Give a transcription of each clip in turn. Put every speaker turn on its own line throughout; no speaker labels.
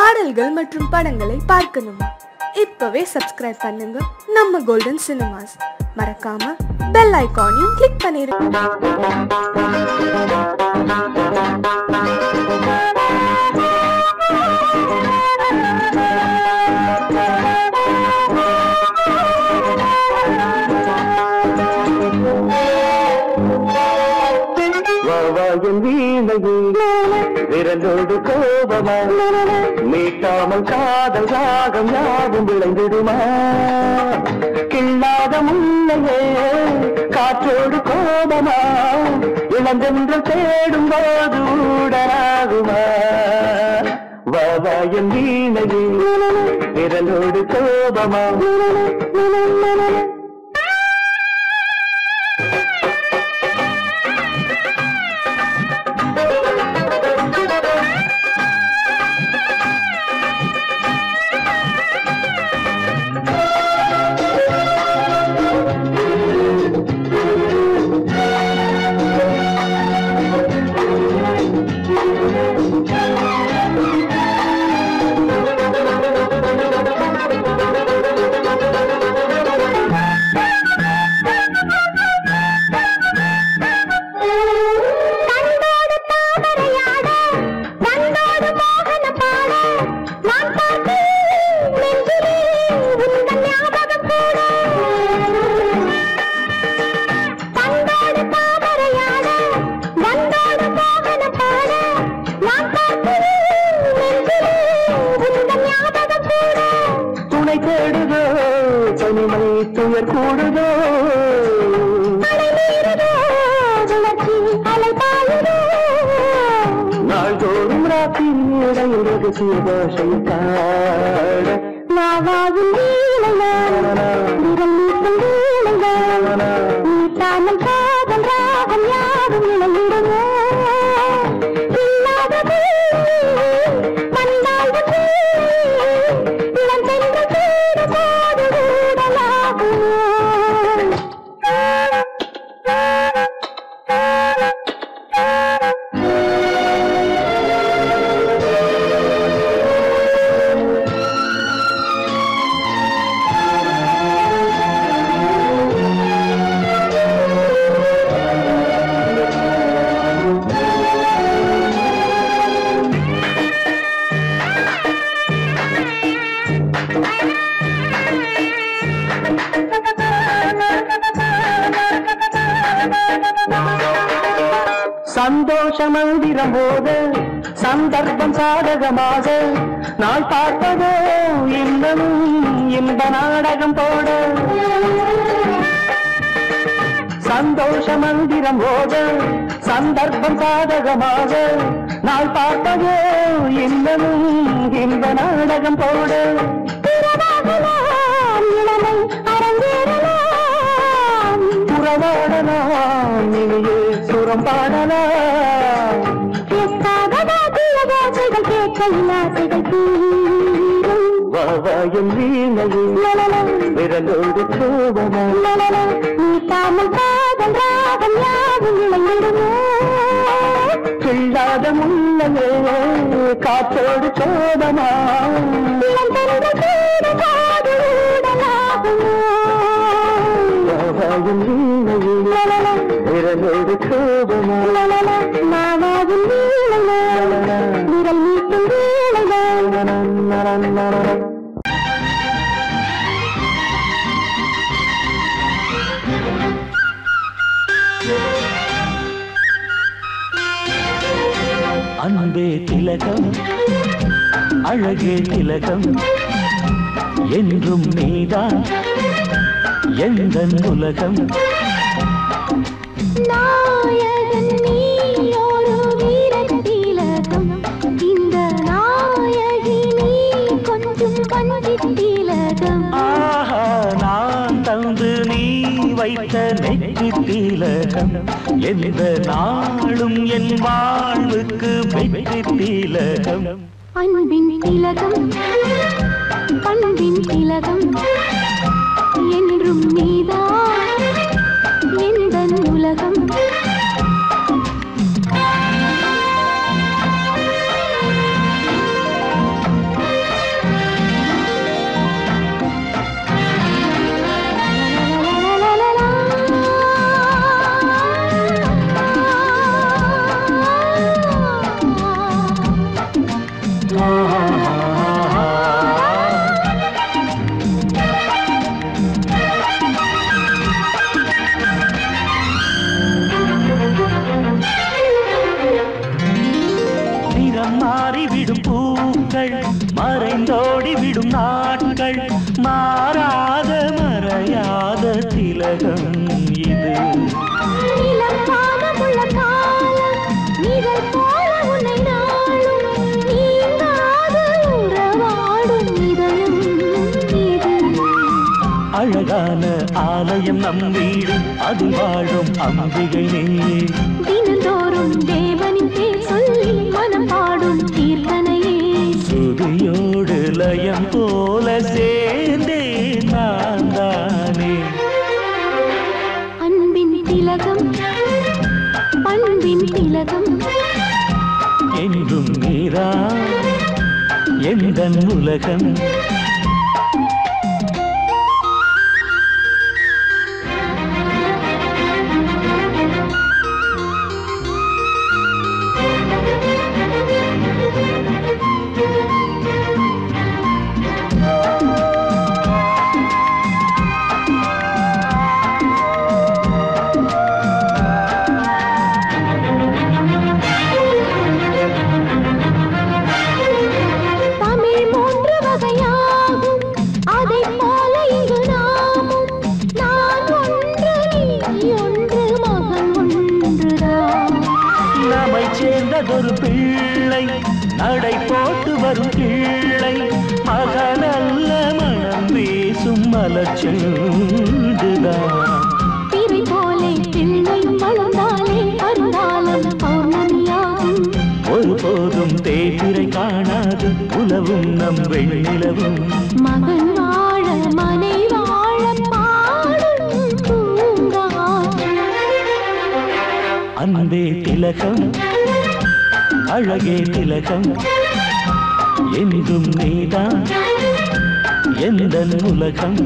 பாடல்கள் மற்றும் படங்களை பார்க்கணுமா இப்பவே சப்ஸ்கிரைப் பண்ணுங்க நம்ம கோல்டன் சினிமாஸ் மறக்காம பெல் ஐகானையும் கிளிக் பண்ணிருங்க
வாவாயின் வீணையில் விரலோடு கோபமா மீட்டாமல் காதல் ராகம் யாவும் விளைந்திடுமா கில்லாத முன்னையே காற்றோடு கோபமா இளந்தென்று தேடும் போது ஊடலாகுமா வாவாயின் வீணையில் விரலோடு கோபமா
கண்டோடு தாமரையாட வந்தோடு மோகன பாட நான் பார்த்தேன் நெஞ்சிலே உந்தன் ஞாபகம் கூட கண்டோடு தாமரையாட வந்தோடு மோகன பாட நான் பார்த்தேன் நெஞ்சிலே உந்தன் ஞாபகம் கூட
துணை தேடுதோ தனிமை துயர் கூடுதோ
அலை மீறுதோ உணர்ச்சி அலை பாயுதோ
நாள்தோறும் ராத்திரி இடையில் ரகசிய பாஷை பாட
நாவாவும் வீணையா விரல் நீட்டும் வீணையா நீட்டாமல் காதல் ராகம் யாவும் இணையிடுமோ இல்லாதது வந்தாலும் இளம் சென்று கூடு போது
சந்தோஷ மந்திரம் போது சந்தர்ப்பம் சாதகமாக நான் பார்ப்பதோ இன்னமும் இன்ப நாடகம் போட சந்தோஷ மந்திரம் போது சந்தர்ப்பம் சாதகமாக நான் பார்ப்பதோ இன்னமும் இன்ப நாடகம் போட
இரவாகலாம் இளமை அரங்கேறலாம்
உறவாடலாம் இனியே சுரம் பாடலாம்
ஆசைகள் கேட்கையில் ஆசைகள் தீரும்
வாவாயும் வீணையில் விரலோடு கோபமா
நீட்டாமல் காதல் ராகம் யாவும் இணைந்திடுமோ
கில்லாத முன்னமே காற்றோடு கோபமா
இளம் பெண்கள் கூட காது ஊடலாகுமோ
வாவாயும் வீணையில் விரலோடு கோபமா
மாவாவும் வீணையா விரல் நீட்டும் வீணையா
அன்பே திலகம் அழகே திலகம் என்றும் நீதான் எந்தன் உலகம்
நாயகன் நீயோரு வீரத்திலகம் இந்த நாயகி நீ கொஞ்சம் கஞ்சித்திலகம்
ஆஹா நான் தந்து நீ வைத்த நெற்றி திலகம் எந்த நாளும் என் வாழ்வுக்கு வெற்றி திலகம்
அன்பின் திலகம் பண்பின் திலகம் என்றும் நீதான் எந்தன் உலகம்
நிறம் மாறிவிடும் பூக்கள் மறைந்தோடி விடும் நாட்கள் மாறாத மறையாத திலகம் இது
நிலப்பாகமுள்ள காலம் நிழல் போல உன்னை நாளும் நீங்காது உறவாடும் இதயம் இது
அழகான ஆலயம் நம் வீடு அது வாழும் அம்பிகை நீ
தினந்தோறும் தேவனின் பேர் சொல்லி மனம் பாடும் கீர்த்தனையே
சுதியோடு லயம் போல சேர்ந்தே நான் தானே
அன்பின் திலகம் பண்பின் திலகம்
என்றும் நீரா எந்த உலகம்
தமிழ் மூன்று வகையாகும் அதைப் போல இங்கு நாமும் நான் ஒன்று நீ ஒன்று மகன் ஒன்றுதான்
நம்மை சேர்ந்ததொரு பிள்ளை நடை போட்டு வரும் கிள்ளை மகனல்ல மனம் வீசும் மலச்செண்டுதான்
பிறை போலே பிள்ளையும் வளர்ந்தாலே அருந்தாலும் பௌர்ணமியாகும்
ஒருபோதும் தேய்பிரை காணாது உலவும் நம் வெண்ணிலவும்
மகன் வாழ மனை வாழ பாடும் பூங்காற்று.
அன்பே திலகம் அழகே திலகம் என்றும் நீதான் எந்த உலகம்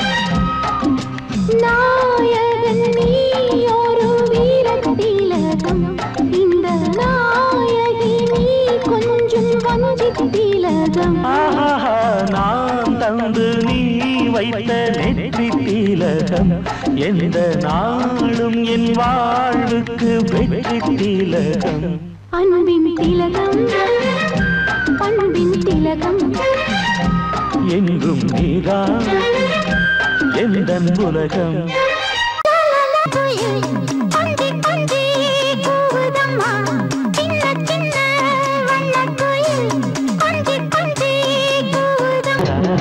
நாயகன் நீ ஒரு வீரத் திலகம். இந்த நாயகி நீ கொஞ்சம் வஞ்சித் திலகம்.
ஆஹா நான் தந்து நீ வைத்த நெற்றி திலகம் எந்த நாளும் என் வாழ்வுக்கு வெற்றி திலகம்
அன்பின் திலகம் பண்பின் திலகம்
என்றும் நீதான் எந்த உலகம்
குயில் கொஞ்சி கொஞ்சி கூவுதம்மா சின்ன சின்ன வண்ணக் குயில் கொஞ்சி கொஞ்சி கூவுதம்மா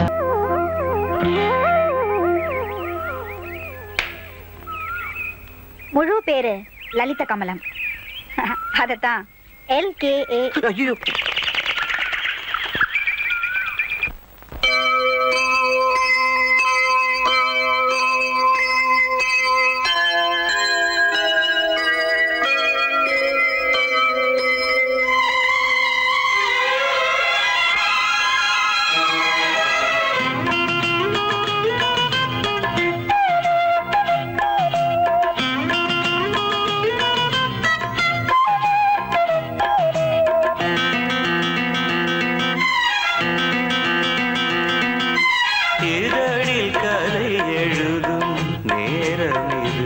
முழு பேரு லலித கமலம் அதத்தான் எல்கேஏ
இதழில் கதை எழுதும் நேரம் இது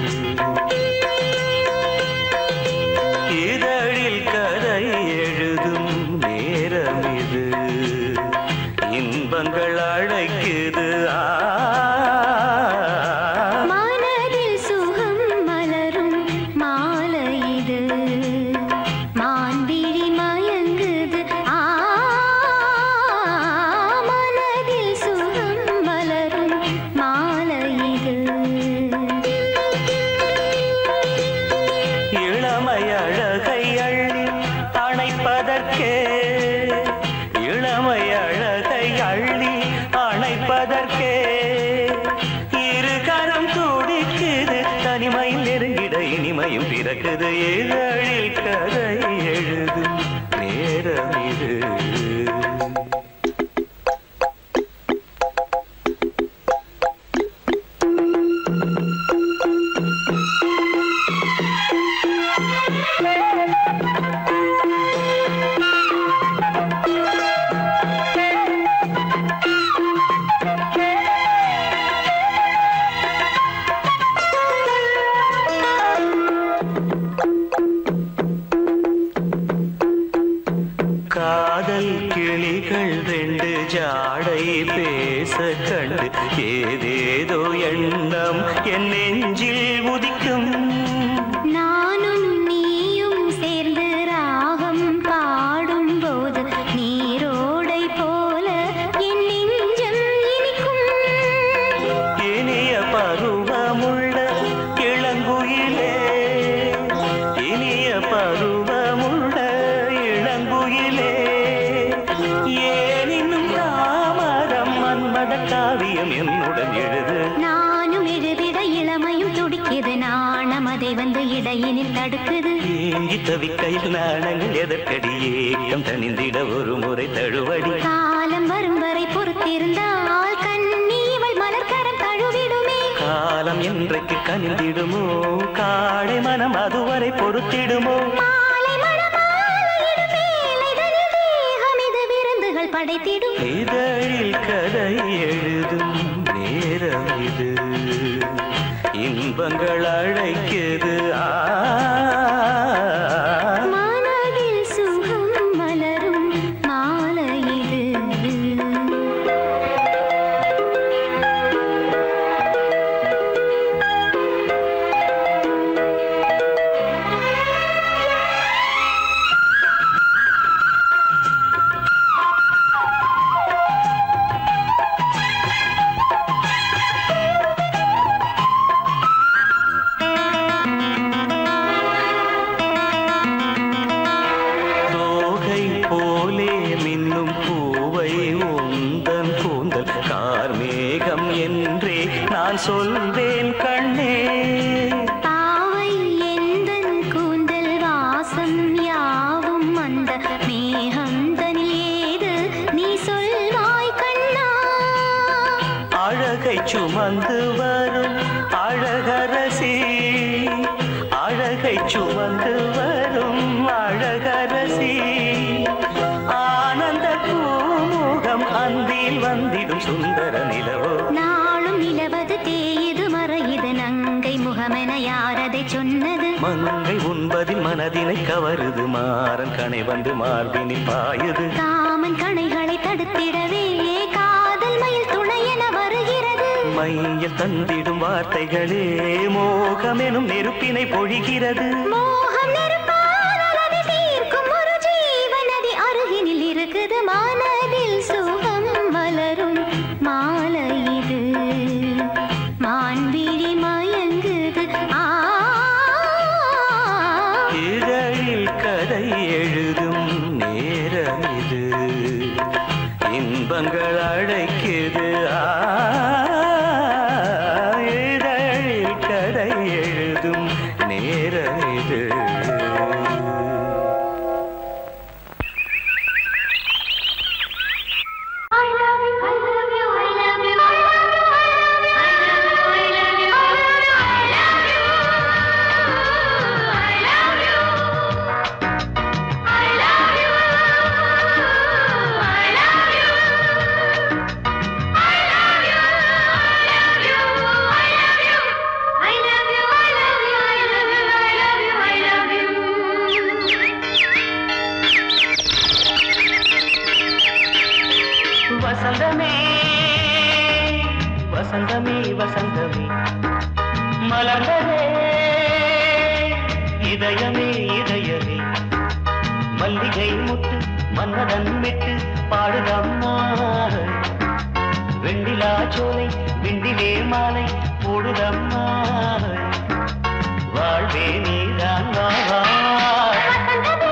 இதழில் கதை எழுதும் நேரம் இது இன்பங்கள் அழைக்குது ஆ
மனதில் சுகம் மலரும் மாலை இது மான்விழி மயங்குது ஆ மனதில் சுகம் மலரும் மாலை இது
இளமை அழகை அள்ளி அணைப்பதற்கே இளமை அழகை அள்ளி அணைப்பதற்கே இரு கரம் துடிக்குது தனிமையில் நெருங்கிட இனிமையும் பிறக்குது இதழில் கதை எழுதும் நேரம் இது
ஆ
கைகள் ரெண்டு ஜாடை பேச கண்டு ஏதேதோ எண்ணம் என் நெஞ்சில் உதிக்கும்
நானும் நீயும் சேர்ந்து ராகம் பாடும்போது நீரோடை போல என் நெஞ்சம் இனிக்கும்
இனிய பருவமுள்ள இளங்குயிலே இனிய பருவமுள்ள இளங்குயிலே ஏன் இன்னும் தாமதம் மன்மத காவியம் என்னுடன் எழுது
நானும் எழுதிட இளமையும் துடிக்குது நாணம் அதை வந்து இடையினில் தடுக்குது
ஏங்கி தவிக்கையில் நாணங்கள் எதற்கடி ஏக்கம் தணிந்திட ஒரு முறை தழுவடி
காலம் வரும் வரை பொறுத்திருந்தால் கண்ணி இவள் மலர்கரம் தழுவிடுமே
காலம் என்றைக்கு கனிந்திடுமோ காடை மனம் அதுவரை பொறுத்திடுமோ
மாலை மணமாலையிடும் வேலைதனில் தேகம் இது விருந்துகள் படைத்திடும்
இதழில் கதை எழுதும் நேரம் இது இன்பங்கள் அழைக்குது ஆ
மனதில் சுகம் மலரும் மாலை இது
தோகை போலே மின்னும் பூவை உந்தன் கூந்தல் கார்மேகம் என்றே நான் சொல்வேன் கண்ணே
பாவை எந்தன் கூந்தல் வாசம் யாவும் அந்த மேகந்தனில் ஏது நீ சொல்வாய் கண்ணா
அழகை சுமந்து வரும் அழகரசி அழகை சுமந்து வரும் அழகரசி ஆனந்த பூமுகம் அந்தில் வந்திடும் சுந்தர நிலவோ
நாளும் நிலவது தேயுது மறையுது நங்கை முகமென யாரதை சொன்னது
மங்கை உண்பதில் மனதினை கவருது மாறன் கணை வந்து மார்பினில் பாயுது
காமன் கணைகளை தடுத்திடவே காதல் மயில் துணை என வருகிறது
மையில் தந்திடும் வார்த்தைகளே மோகமெனும் நெருப்பினை பொழிகிறது
மோகம் நெருப்பால் அதை தீர்க்கும் ஒரு ஜீவநதி அருகினில் இருக்குது மனதில் சுகம் மலரும் மாலை இது மான்விழி மயங்குது ஆ
இதழில் கதை எழுதும் நேரம் இது இன்பங்கள் அழைக்குது ஆ, இதழில் கதை எழுதும் நேரம் இது
I love you, I love you, I love you, I love you, I love you, I love you, I love you, I love you, I love you, I love you, I love you, I love you, I love you, I love you, I love you, I love you, I love you, I love you, I love you.
வசந்தமே வசந்தமே வசந்தமே மலர்ந்ததே இதயமே இதயமே மல்லிகை முட்டு மன்னதன் விட்டு பாடுதம்மா வெண்ணிலா சோலை விண்டிலே மாலை போடுதம்மா வாழ்வே நீதான் வா வா.
வசந்தமே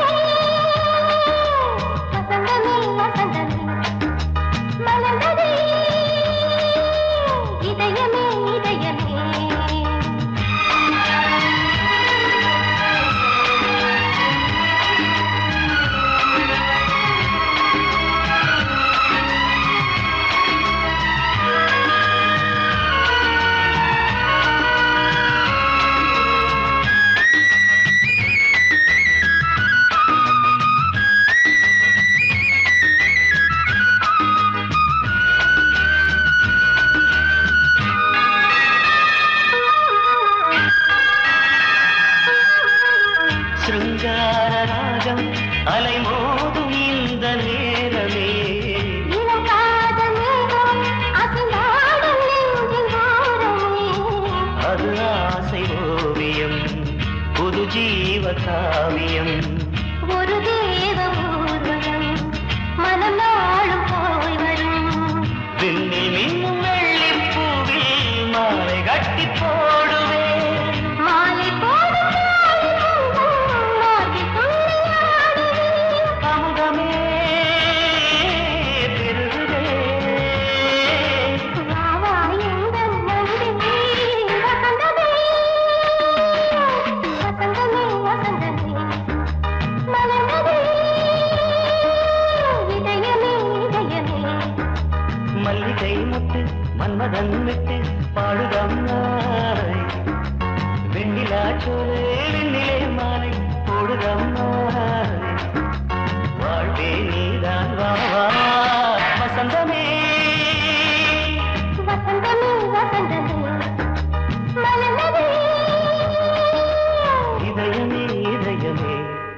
வசந்தமே வசந்தமே மலர்ந்ததே இதயமே இதயமே
ஆ மல்லிகை முத்து மன்மதன் விட்டு பாடுதம்மாய் வெண்ணிலா சோலை வெண்ணிலே மாலை போடுதம்மாய் வாழ்வே நீதான் வா வா வசந்தமே
வசந்தமே வசந்தமே மலர்ந்ததே
இதயமே இதயமே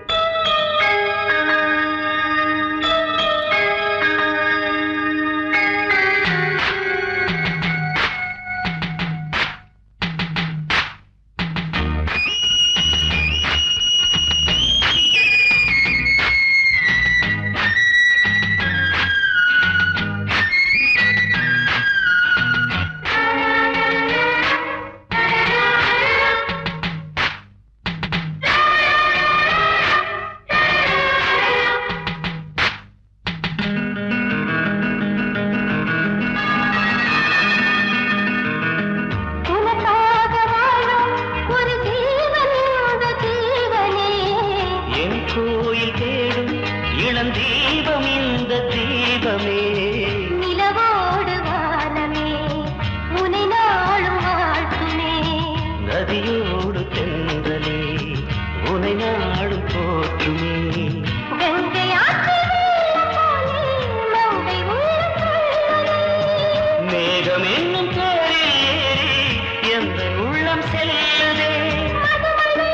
உனக்காக வாழும் ஒரு ஜீவன் இந்த ஜீவனே
என் கோயில் தேடும் இளம் தீபம் இந்த தீபமே
நிலவோடு வானமே உனை நாளும் வாழ்த்துமே
நதியோடு தென்றலே உனை நாடும் போற்றுமே
கங்கை ஆற்று வெள்ளம் போலே மங்கை உள்ளம் கொள்ளுதே.
மேகம் என்னும் பேரில் ஏறி எந்த உள்ளம் செல்லுதே
மதுமலை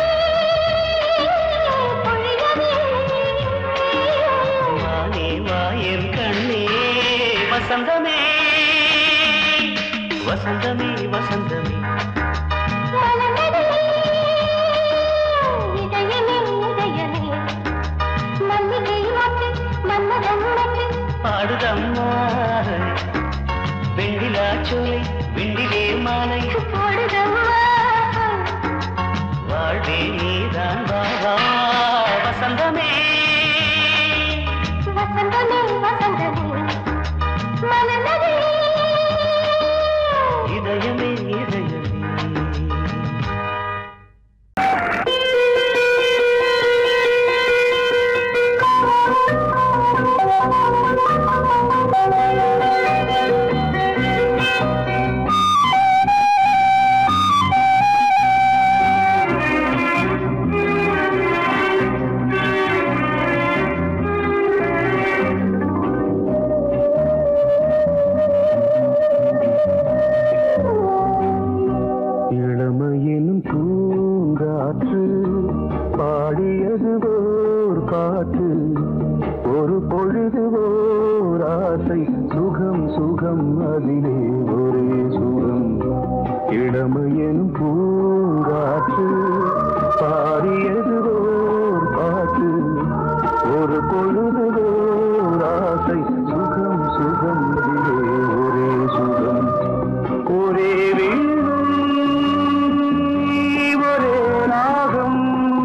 பொழியவே.
வானே வாயன் கண்ணே வசந்தமே வசந்தமே வசந்தமே
மலர்ந்ததே. இதயமே இதயமே மல்லிகை மொட்டு மன்மதன் மட்டு
பாடுதம்மா வெண்ணிலா சோலை வெண்ணிலே மாலை
போடுதம்மா
வாழ்வே நீதான் வா வா வசந்தமே
வசந்தமே வசந்தமே மலர்ந்ததே
இதயமே இதயமே
இளமையினும் பூங்காற்று பாடியது ஓர் பாட்டு ஒரு பொழுது ஓர் ஆசை சுகம் சுகம் அதிலே ஒரே சுகம் இளமையினும் பூங்காற்று பாடியது ஓர் பாட்டு ஒரு பொழுது ஓர் ஆசை சுகம் சுகம் அதிலே ஒரே சுகம் ஒரே வீணை ஒரே ராகம்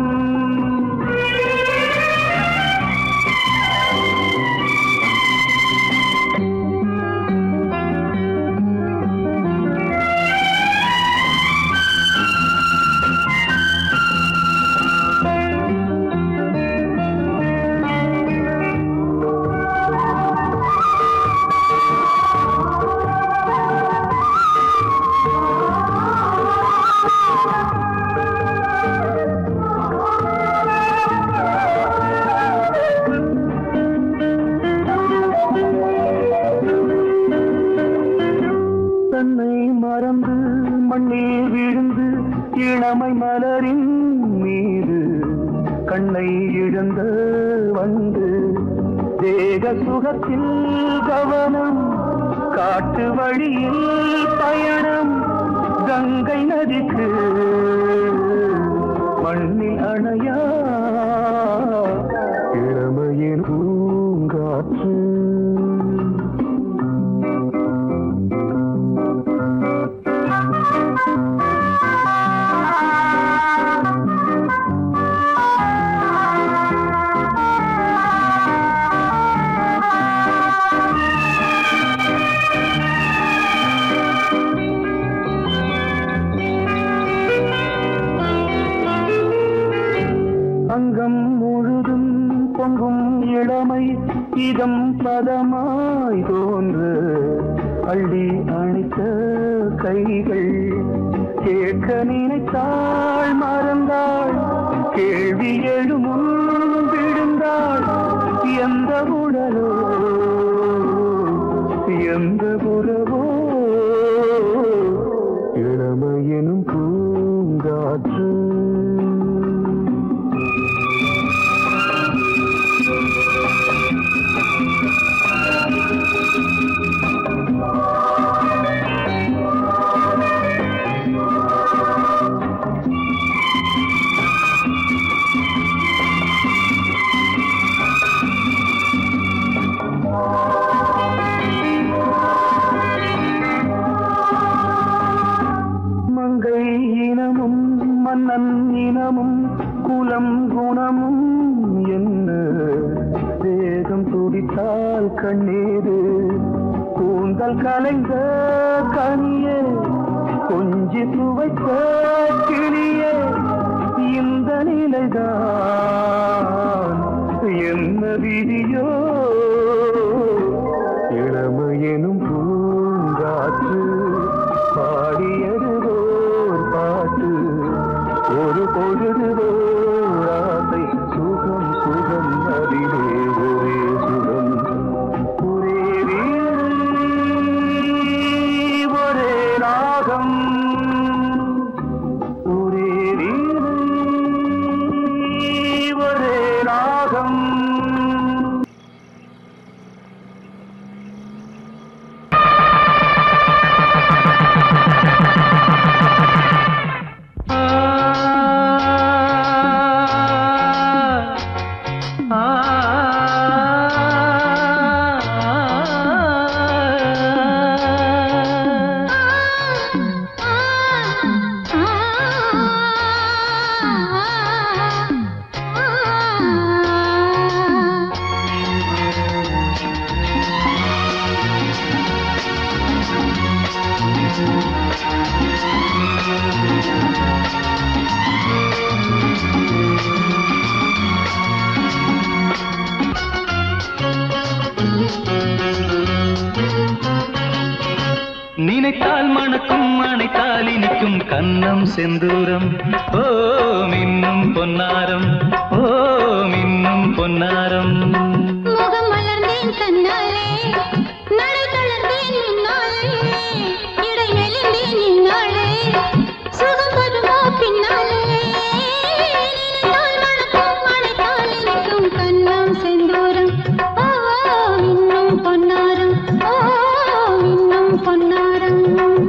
தன்னை மறந்து மண்ணில் விழுந்து இளமை மலரின் மீது கண்ணை இழந்த வந்து தேக சுகத்தில் கவனம் காட்டு வழியில் பயணம் கங்கை நதிக்கு மண்ணில் அணையா இளமையின் பூங்காற்று அங்கம் முழுதும் பொங்கும் இளமை இதம் பதமாய் தோன்று அள்ளி அணைத்த கைகள் கேட்க நினைத்தாள் மறந்தாள் கேள்வி எழுமுன் விழுந்தாள் எந்த உடலோ எந்த புறவோ இளமையெனும் பூங்காற்று மங்கை இனமும் மன்னன் இனமும் குலம் குணமும் என்ன வேகம் துடித்தால் கண்ணீரு கூந்தல் கலைந்த கனியே கொஞ்சி துவைத்த கிளியே இந்த நிலைதான் என்ன விதியோ இளமையெனும் பூங்காற்று பாடியது ஓர் பாட்டு ஒரு பொழுது ஓர் ஆசை சுகம் சுகம் அதிலே ஒரே சுகம் ஒரே வீடு ஒரே ராகம் ஒரே வீடு ஒரே ராகம்
நினைத்தால் மணக்கும் அணைத்தால் இனிக்கும் கன்னம் செந்தூரம் ஓ மின்னும் பொன்னாரம் ஓ மின்னும் பொன்னாரம்
முகம் மலர்ந்தேன் தன்னாலே நடை தளர்ந்தேன் நின்னாலே இடை மெலிந்தேன் நின்னாலே சுகம் வருமா பின்னாலே நினைத்தால் மணக்கும் அணைத்தால் இனிக்கும் கண்ணம் செந்தூரம் ஓ இன்னும் பொன்னாரம் ஓ இன்னும் பொன்னாரம்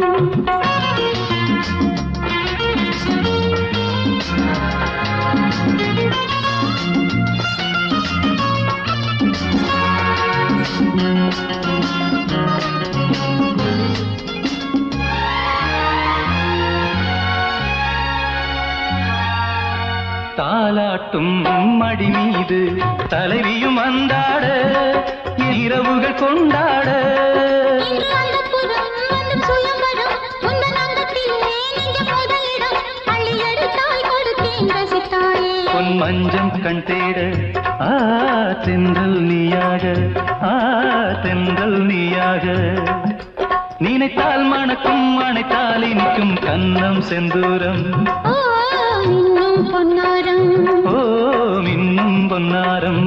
தாலாட்டும் மடி மீது தலைவியும் அந்தாட இரவுகள் கொண்டாட
இன்று அந்தப்புறம் வந்து சுயம்பரம் உந்தன் அங்கத்திலே நெஞ்ச முதலிடம் அள்ளி எடுத்தாய் கொடுத்தேன் ரசித்தாயே
பொன் மஞ்சம் கண் தேட ஆ தென்றல் நீயாக ஆ தென்றல் நீயாக நினைத்தால் மணக்கும் அணைத்தால் இனிக்கும் கன்னம் செந்தூரம்
ஓ இன்னும் பொன்னாரம்
ஓ மின்னும் பொன்னாரம்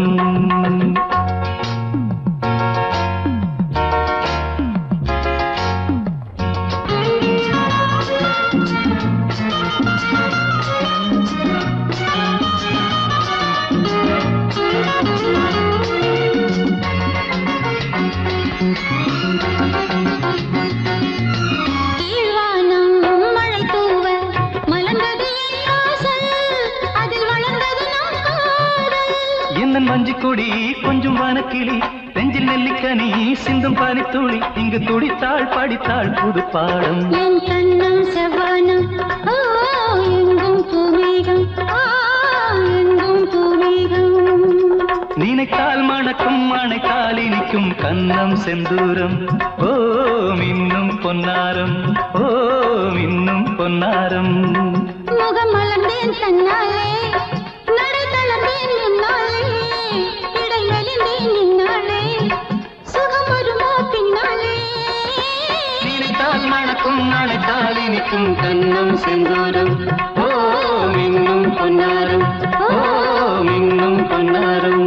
கீழ்வானம் மழை தூவ மலர்ந்தது என் வாசல் அதில் வளர்ந்தது நம் காதல்
என்ன மஞ்சி கொடி கொஞ்சம் வனக்கிளி நெஞ்சில் நெல்லிக்கனி சிந்தும் பனித்துளி இங்கு துடித்தாள் படித்தாள் புது பாடம்
என் கண்ணம் செவ்வானம் ஓ எங்கும் பூமேகம் ஆ எங்கும் பூமேகம்
நினைத்தால் மணக்கும் அணைத்தால் இனிக்கும் கன்னம் செந்தூரம் ஓ மின்னும் பொன்னாரம் ஓ மின்னும் பொன்னாரம்
முகம் மலர்ந்தேன் தன்னாலே நடை தளர்ந்தேன் முன்னாலே இடை மெலிந்தேன் நின்னாலே சுகம் வருமோ பின்னாலே
உன் அழைத்தால் இனிக்கும் கண்ணம் செந்தூரம் ஓ மின்னும் பொன்னாரம் ஓ மின்னும் பொன்னாரம்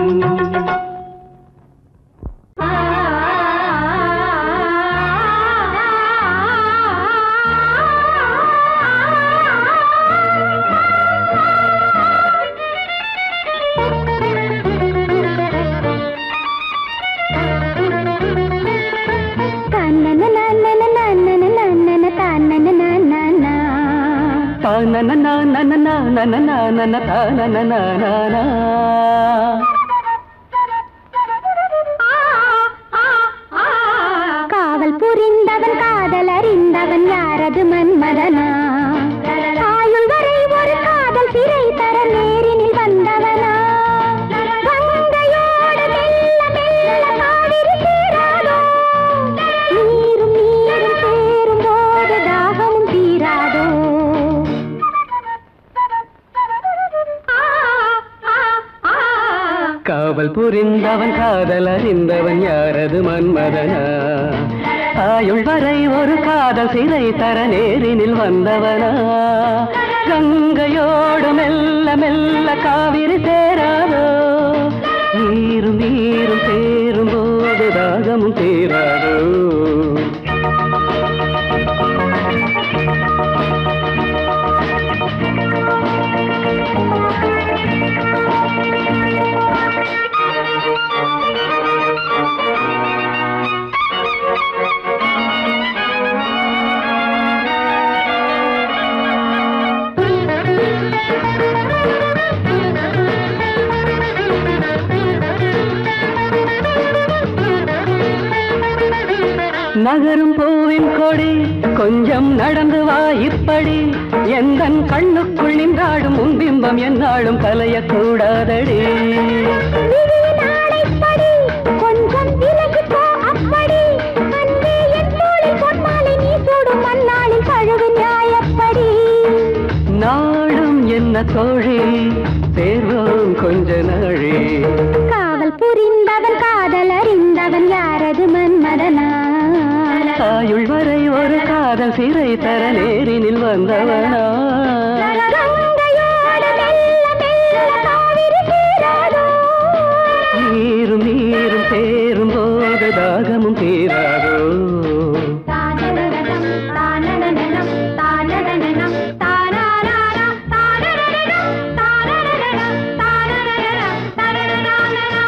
காவல் புரிந்தவன் காதல் அறிந்தவன் யாரது மன்மதனா ஆயுள் வரை ஒரு காதல் சிறை தர நேரினில் வந்தவனா கங்கையோடு மெல்ல மெல்ல காவிரி சேராதோ நீரும் நீரும் சேரும் போது தாகமும் தீராதோ
காவல் புரிந்தவன் காதல் அறிந்தவன் யாரது மன்மதனா ஆயுள் வரை ஒரு காதல் சிறை தர நேரினில் வந்தவனா கங்கையோடு மெல்ல மெல்ல காவிரி சேராதோ நீரும் நீரும் சேரும் போது தாகமும் தீராதோ நகரும் பூவின் கொடி கொஞ்சம் நடந்து வா இப்படி எந்தன் கண்ணுக்குள் நின்றாடும் உன் பிம்பம் என்னாலும் கலையக்கூடாதடி
நாளைப்படி கொஞ்சம் விலகி போ அப்படி அன்பே என் தோளில் பொன்மாலை நீ சூடும் மண்ணாளில் கழுவு நியாயப்படி
நாளும் என்ன தோழி தேர்வோம் கொஞ்ச நாழி
காவல் புரிந்தவன் காதல் அறிந்தவன் யாரது மன்மதனா
ஆயுள் வரை ஒரு காதல் சிறை தர நேரினில் வந்தவனா
கங்கையோடு மெல்ல மெல்ல காவிரி சேராதோ
நீரும் நீரும் சேரும் போது தாகமும் தீராதோ
தானனனம் தானனனம் தானனனம் தானாராரா தானனனம் தானனனம் தானனனம் தானனனம்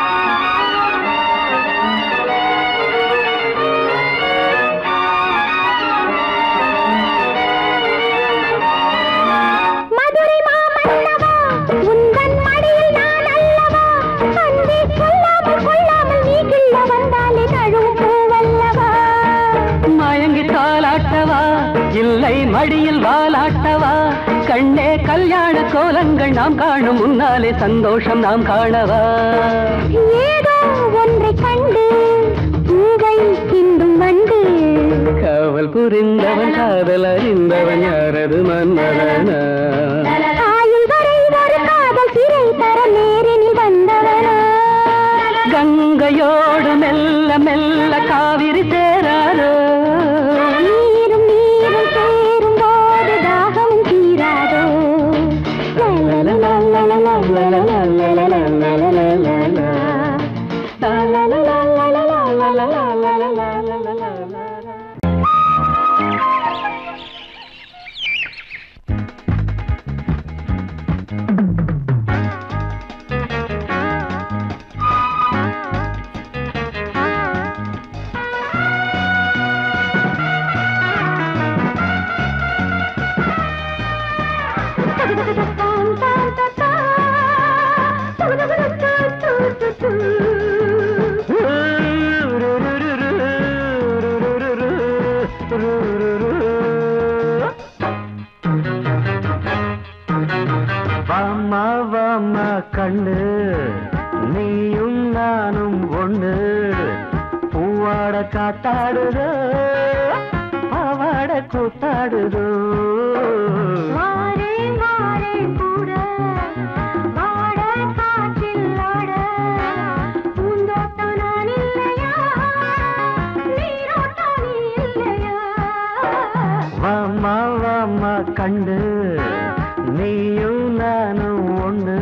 மதுரை மாமன்னவா உந்தன் மடியில் நான் அல்லவா அன்பே சொல்லாமல் கொள்ளாமல் நீ கிள்ள வந்தாலே நழுவும் பூவல்லவா
மயங்கி தாளாட்டவா இல்லை மடியில் வாலாட்டவா கண்ணே கல்யாண கோலங்கள் நாம் காணும் முன்னாலே சந்தோஷம் நாம் காணவா
ஏதோ ஒன்றை கண்டு பூவை கிண்டும் வண்டு
காவல் புரிந்தவன் காதல் அறிந்தவன் யாரது மன்மதனா
ஆயுள் வரை ஒரு காதல் சிறை தர நேரினில் வந்தவனா
கங்கையோடு மெல்ல மெல்ல காவிரி சேராரோ
நீரும் நீரும் சேரும் போது தாகம் தீராதோ
வாமா வாமா கண்ணு நீயும் நானும் ஒண்ணு பூவாட காத்தாடுதோ பாவாட கூத்தாடுதோ
மாறே மாறே கூட வாட காற்றில் ஆட பூந்தோட்டம் நான் இல்லையா நீரோட்டம் நீ இல்லையா
கண்டு நீயும் நானும் ஒண்ணு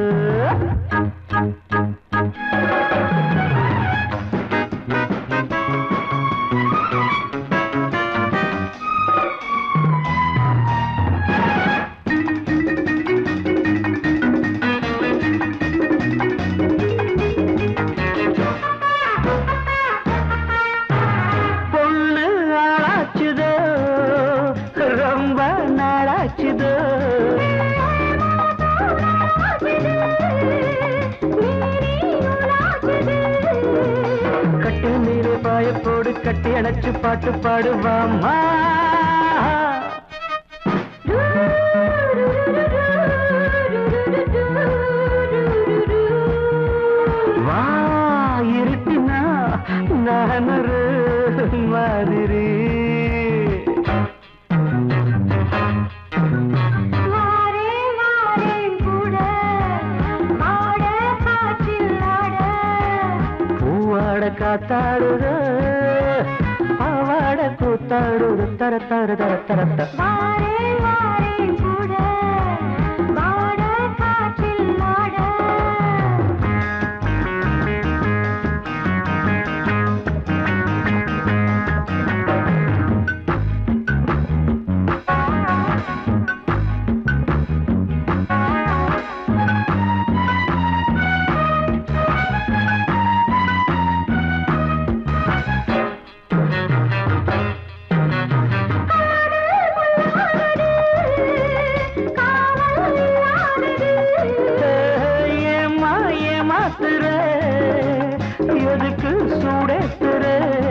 பொண்ணு ஆளாச்சுதோ ரொம்ப நாளாச்சுதோ கட்டு நீரு பாயப்போடு கட்டி அணைச்சு பாட்டு பாடுவாமா வா இருட்டினா நான் ஒரு மாதிரி பூவாட காத்தாடுத பாவாட கூத்தாடுது தர தர தர தர தர ஏமா ஏமாத்துற எதுக்கு சூடேத்துற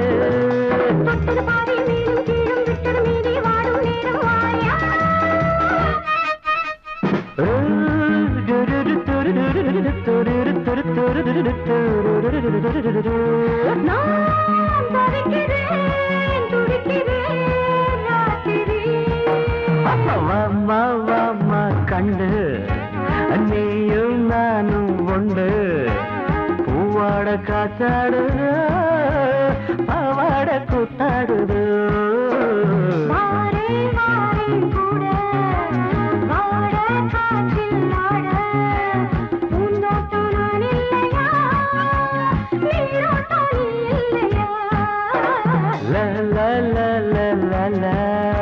வாமா வாமா கண்டு நீயும் நானும் ஒன்று பூவாட காத்தாடுது பாவாட கூத்தாடுது la la la la la la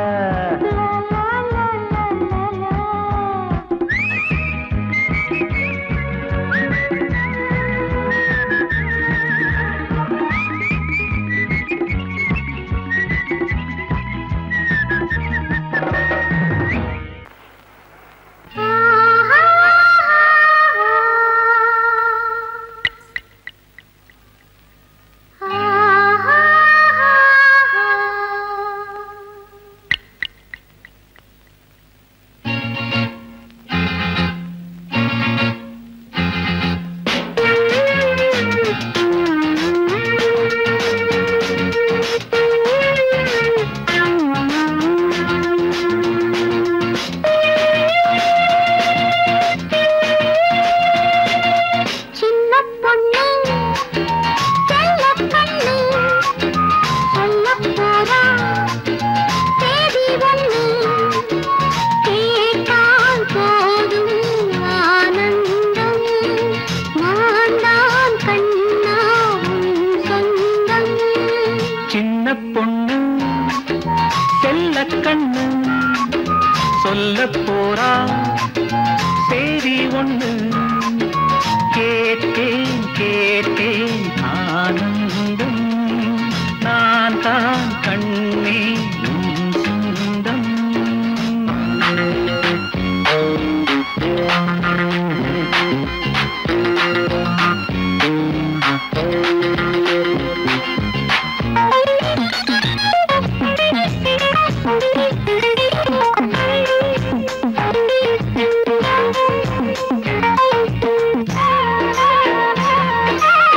சின்ன பொண்ணு செல்ல கண்ணு சொல்ல போறா தேதி ஒண்ணு கேட்டால் போதும் ஆனந்தம் நான் தான் கண்ணா உன் சொந்தம்
சின்ன பொண்ணு செல்ல கண்ணு சொல்ல போறா சேரி ஒண்ணு கேட்டேன் கேட்டேன் ஆனந்தம் நான் தான் கண்ணே உன் சொந்தம்
Thank you.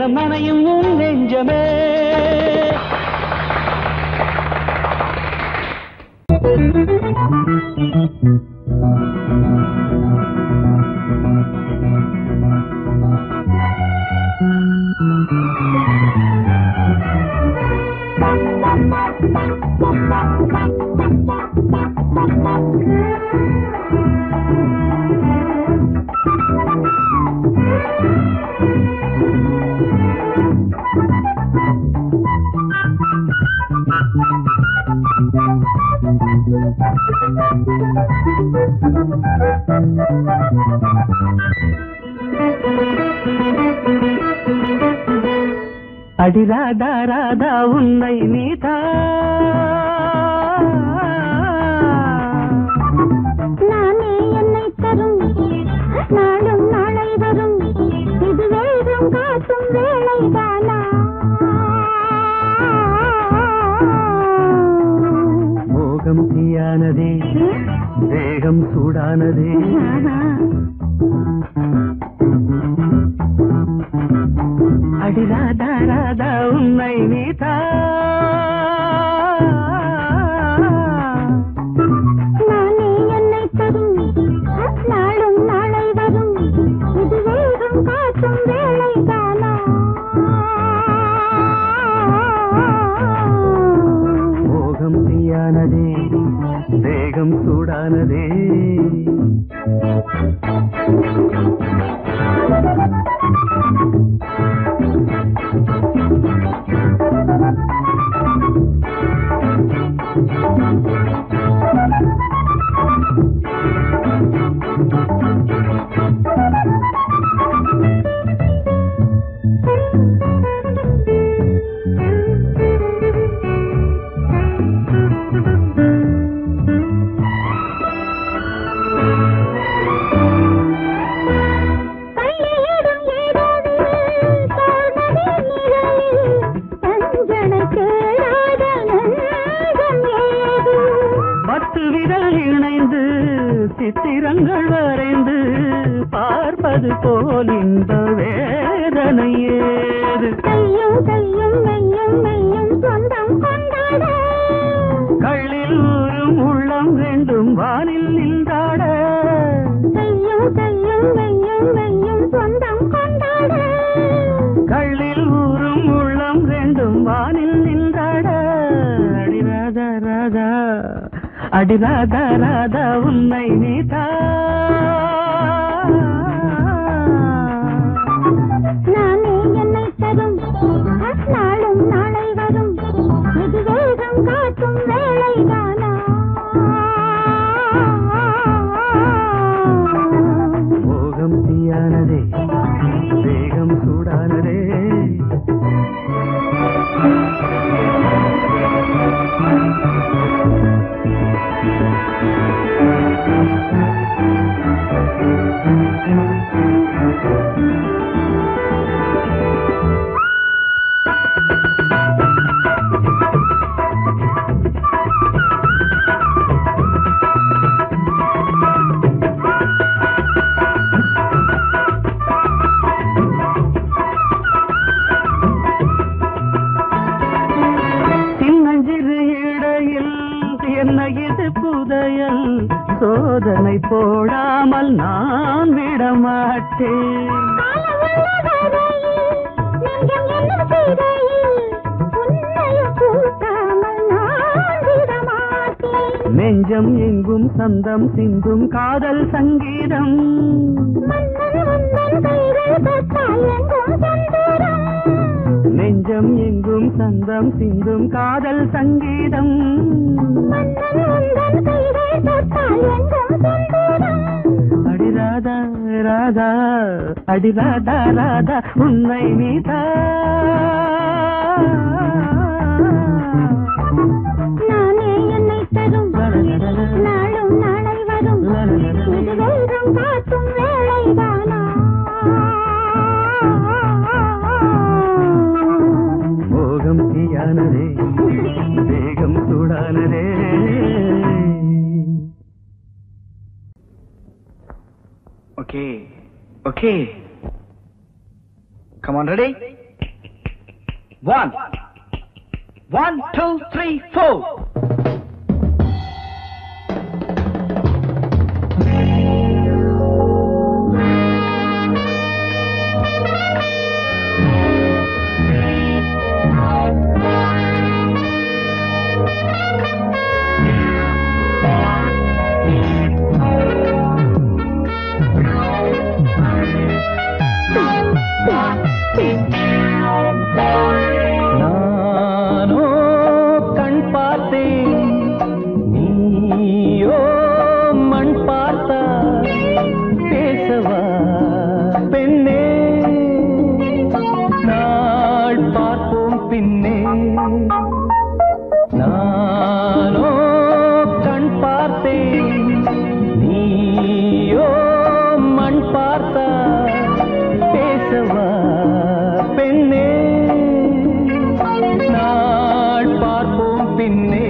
தினம் நனையும் உன் நெஞ்சமே அடி ராதா ராதா உன்னை நீதா
நானே என்னை தரும் நாளும் நாளை வரும் இது வேகம் காட்டும் வேளைதானா
மோகம் தீயானதே வேகம் சூடானதே அடி ராதா ராதா உன்னை நீதா
நானே என்னை தரும் நாளும் நாளை வரும் இது வேகம் காட்டும் வேளைதானா
மோகம் தீயானதே வேகம் சூடானதே
கையிடும் இரவில் தோரணி நிழலில் தஞ்சனை கேளாத நஞ்சம் ஏது
பத்து விரல் இணைந்து சித்திரங்கள் வரைந்து பார்ப்பது போல் இன்ப வேதனை ஏது
கையும் கையும் மெய்யும் மெய்யும் சொந்தம் கொண்டாட
கள்ளில் ஊறும் உள்ளம் ரெண்டும் வானில் நின்றாட
கையும் கையும் மெய்யும் மெய்யும் சொந்தம் கொண்டாட
கள்ளில் ஊறும் உள்ளம் ரெண்டும் வானில் நின்றாட அடி ராதா ராதா அடி ராதா ராதா உன்னை நீதா
நானே என்னை தரும் நாளும் நாளை வரும் இது வேகம் காட்டும் வேளைதானா
மோகம் தீயானதே வேகம் சூடானதே சின்னஞ்சிறு இடையில் என்ன இது புதையல் சோதனை போடாமல் நான் விடமாட்டேன்
நெஞ்சம் என்னும் சிறையில் உன்னையும் கூட்டாமல் நான் விடமாட்டேன்
நெஞ்சம் எங்கும் சந்தம் சிந்தும் காதல் சங்கீதம்
மன்னன் உந்தன் கைகள் தொட்டால் எங்கும் சந்தோரம்
நெஞ்சம் எங்கும் சந்தம் சிந்தும் காதல் சங்கீதம்
மன்னன் உந்தன் கைகள் தொட்டால் எங்கும் சந்தோரம்
அடி ராதா ராதா அடி ராதா ராதா உன்னை நீதா
நானே என்னை தரும் நாளும் நாளை வரும் இது வேகம் காட்டும் வேளைதானா
மோகம் தீயானதே வேகம் சூடானதே
Okay. Okay. Come on, ready? One one two three four
நானோ கண் பார்த்தேன் நீயோ மண் பார்த்தா பேசவா பெண்ணே நாள் பார்ப்போம் பின்னே நானோ கண் பார்த்தேன் நீயோ மண் பார்த்தா பேசவா பெண்ணே நாள் பார்ப்போம் பின்னே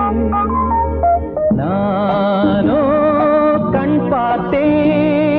நானோ கண் பார்த்தேன்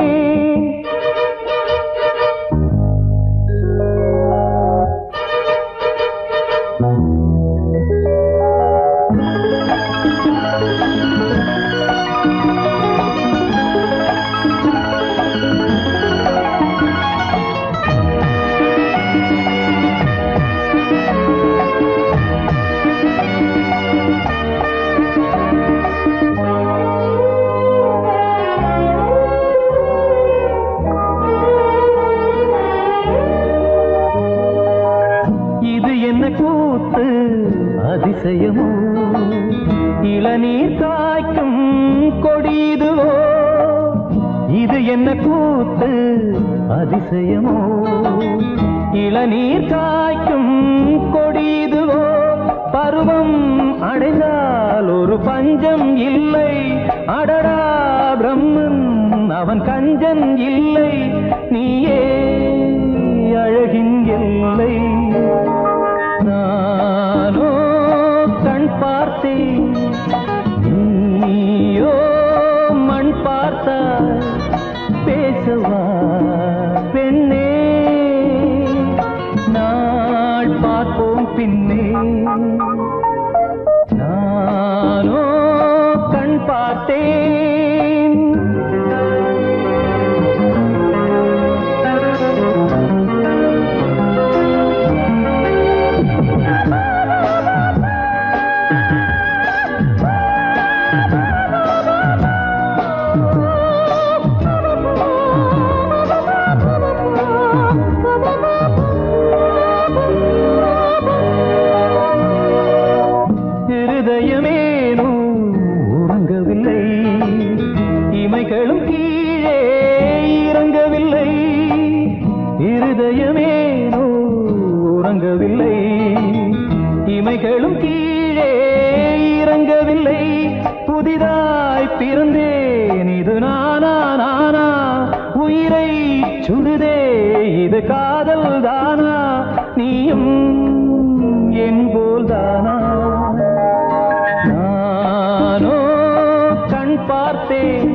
இது என்ன கூத்து அதிசயமோ இளநீர் காய்க்கும் கொடிதுவோ இது என்ன கூத்து அதிசயமோ இளநீர் காய்க்கும் கொடிதுவோ பருவம் அடைந்தால் ஒரு பஞ்சம் இல்லை அடடா பிரம்மன் அவன் கஞ்சன் இல்லை நீயே அழகின் எல்லை நானோ கண் பார்த்தேன் நீயோ மண் பார்த்தாய் பேசவா பெண்ணே நாள் பார்ப்போம் பின்னே நானோ கண் பார்த்தேன் இருதயமேனோ உறங்கவில்லை இமைகளும் கீழே இறங்கவில்லை இருதயமேனோ உறங்கவில்லை இமைகளும் கீழே இறங்கவில்லை புதிதாய் பிறந்தேன் இது நானா நானா உயிரை சுடுதே இது காதல் தானா நீயும் என் போல் தானா நானோ கண் பார்த்தேன்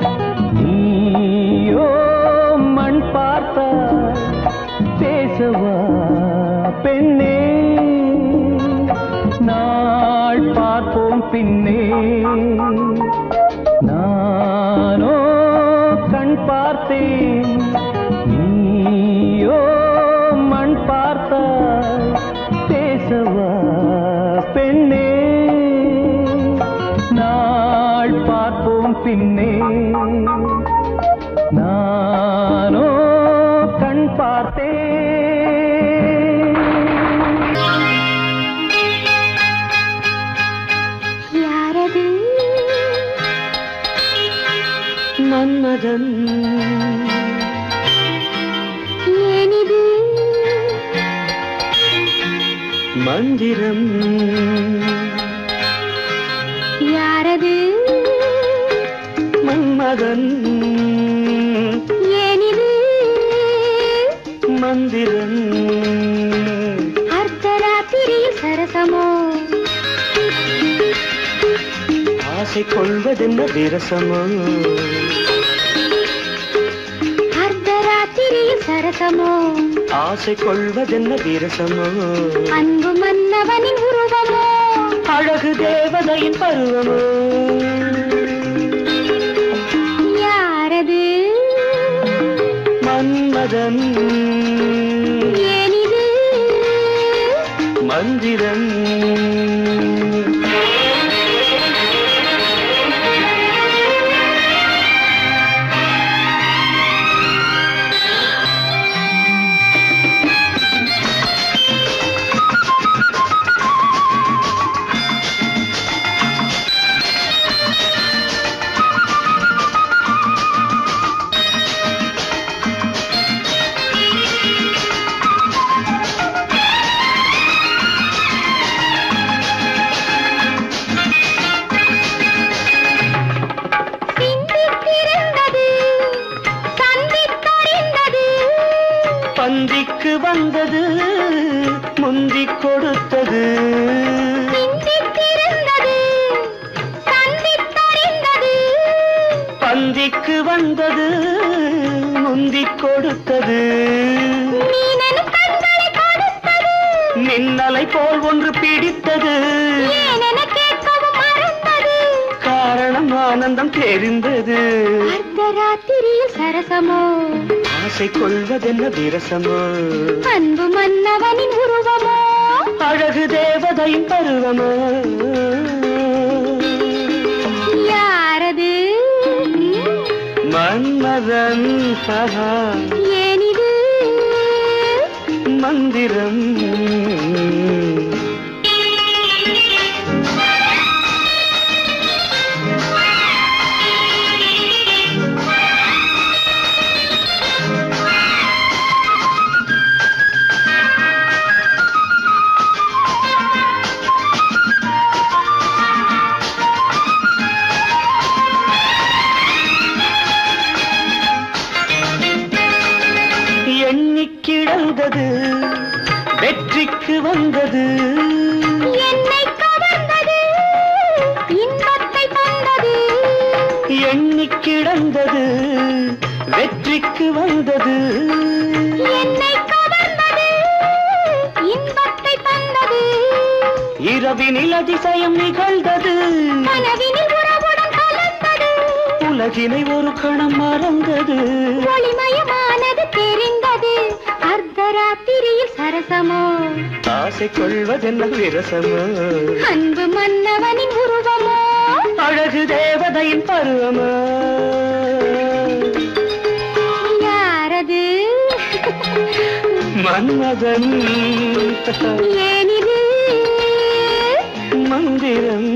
நீயோ மண் பார்த்தாய் பேசவா பெண்ணே நாள் பார்ப்போம் பின்னே நானோ கண் பார்த்தேன் நீயோ மண் பார்த்தாய் பேசவா பெண்ணே நாள் பார்ப்போம் பின்னே நானோ கண் பார்த்தேன்
யாரது
மன்மதன்
ஏனிது
மந்திரம்
யாரது
மன்மதன்
ஏனிது
மந்திரம்
அர்த்தராத்திரியில் சரசமோ
ஆசை கொள்வதென்ன விரசமோ
அர்த்தராத்திரியில் சரசமோ
ஆசை கொள்வதென்ன விரசமோ
அன்பு மன்னவனின் உருவமோ
அழகு தேவதையின் பருவமோ
யாரது
மன்மதன்
ஏனிது
மந்திரன்
சிந்தித்திருந்தது சந்தித்தறிந்தது
பந்திக்கு வந்தது முந்திக் கொடுத்தது
சிந்தித்திருந்தது சந்தித்தறிந்தது
பந்திக்கு வந்தது முந்திக் கொடுத்தது
மீனனு கண்களை கொடுத்தது
மின்னலை போல் ஒன்று பிடித்தது
ஏனென கேட்கவும் மறந்தது
காரணம் ஆனந்தம் தெரிந்தது
அர்த்தராத்திரியில் சரசமோ
ஆசை கொள்வதென்ன விரசமோ
அன்பு மன்னவனின் உருவமோ
அழகு தேவதையின் பருவமோ
யாரது
மன்மதன் சகா
ஏனிது
மந்திரம் எண்ணிக் கிடந்தது வெற்றிக்கு வந்தது
என்னை கவர்ந்தது இன்பத்தை தந்தது
எண்ணிக் கிடந்தது வெற்றிக்கு வந்தது
என்னை கவர்ந்தது இன்பத்தை தந்தது
இரவினில் அதிசயம் நிகழ்ந்தது
கனவினில் உறவுடன் கலந்தது
உலகினை ஒரு கணம் மறந்தது
ஒளிமயமானது தெரிந்தது அர்த்தராத்திரியில் சரசமோ
ஆசை கொள்வதென்ன விரசமோ
அன்பு மன்னவனின் உருவமோ
அழகு தேவதையின் பருவமோ
யாரது
மன்மதன்
ஏனிது
மந்திரம்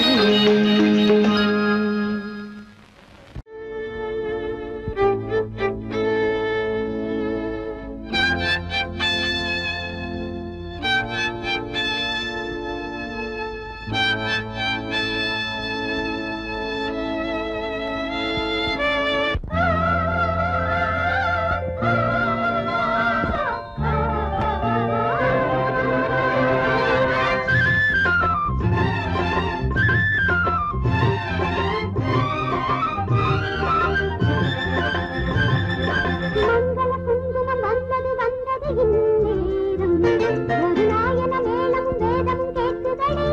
மங்கள குங்குமம் வந்தது வந்தது இந்நேரம் ஒரு நாயன மேளமும் வேதமும் கேட்குதடி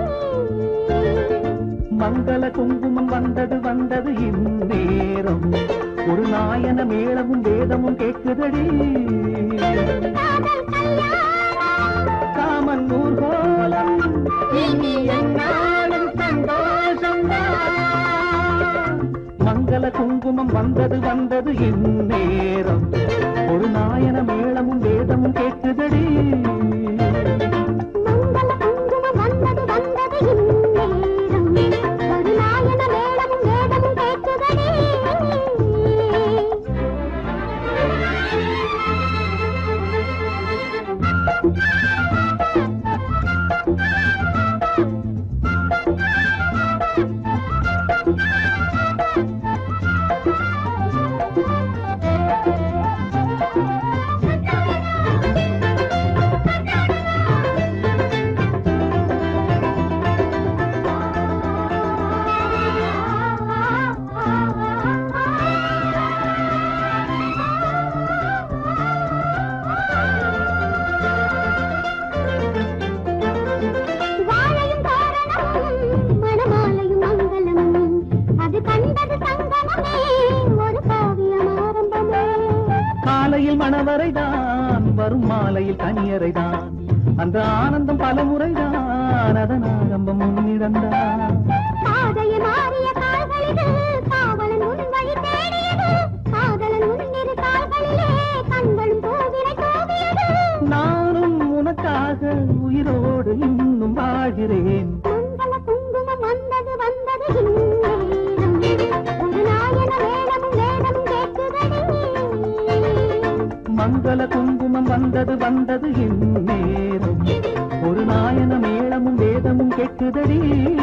மங்கள குங்குமம் வந்தது வந்தது இந்நேரம் ஒரு நாயன மேளமும் வேதமும் கேட்குதடி
காதல் கல்யாணம்
காமன் ஊர்கோலம் இனி என்னாலும் சந்தோஷம்தான் மங்கள குங்குமம் வந்தது வந்தது இந்நேரம் ஒரு நாயன மேளமும் வேதமும் கேட்குதடி
மங்கள குங்குமம் வந்தது வந்தது இந்நேரம் ஒரு நாயன மேளமும் வேதமும் கேட்குதடி
மாலையில் கனியறைதான் அந்த ஆனந்தம் பல முறைதான் அதன் ஆரம்பம் முன்னிடந்தான்
பாதையை மாறிய கால்களிலே காவலன் உன் வழி தேடியது காதலன் உன்னிரு கால்களிலே கண்களும் பூவினை தூவியது
நானும் உனக்காக உயிரோடு இன்னும் வாழ்கிறேன்
மங்கள குங்குமம் வந்தது வந்தது இந்நேரம் ஒரு நாயன வேடமும் வேடம் கேட்குதடி
மங்கள குங்குமம் வந்தது வந்தது இந்நேரம் ஒரு நாயன மேளமும் வேதமும் கேட்குதடி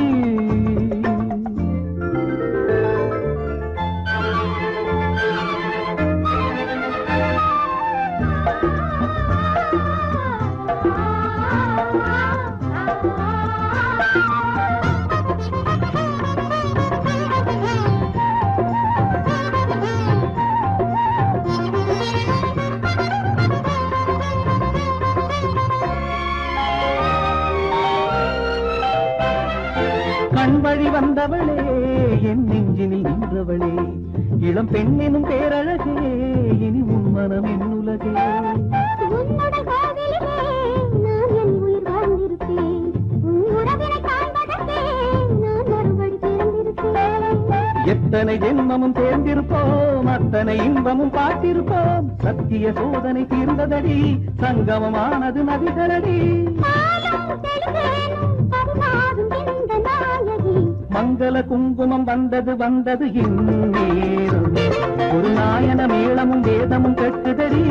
கண் வழி வந்தவளே என் நெஞ்சினில் நின்றவளே இளம் பெண்ணினும் பேரழகே இனி உன் மனம் என் உலகே
உன்னுடைய கோவிலிலே நான் என் உயிர் வாழ்ந்திருப்பேன் உன் உறவினை காண்பதற்கே நான் மறுபடி பிறந்திருப்பேன்
எத்தனை ஜென்மமும் தேர்ந்திருப்போம் அத்தனை இன்பமும் பார்த்திருப்போம் சத்திய சோதனை தீர்ந்ததடி சங்கமமானது நதிகளடி
நாளும் தெளிவேனும் பரிமாறும் இந்த நாயகி
மங்கள குங்குமம் வந்தது வந்தது இந்நேரம் ஒரு நாயன மேளமும் வேதமும் கட்டுதடி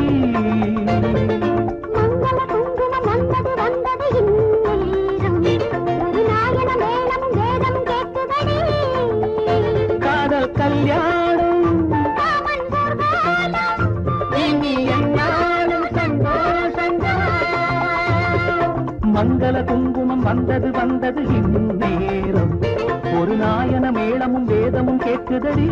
மங்கள குங்குமம் வந்தது வந்தது இந்நேரம் ஒரு நாயன மேளமும் வேதம் கேட்குதடி
காதல் கல்யாணம்
காமன் ஊர்வலம்
இனி என்னாலும் சந்தோஷங்கள் மங்கள குங்குமம் வந்தது வந்தது இந்நேரம் ஒரு நாயன மேளமும் வேதமும் கேட்குதடி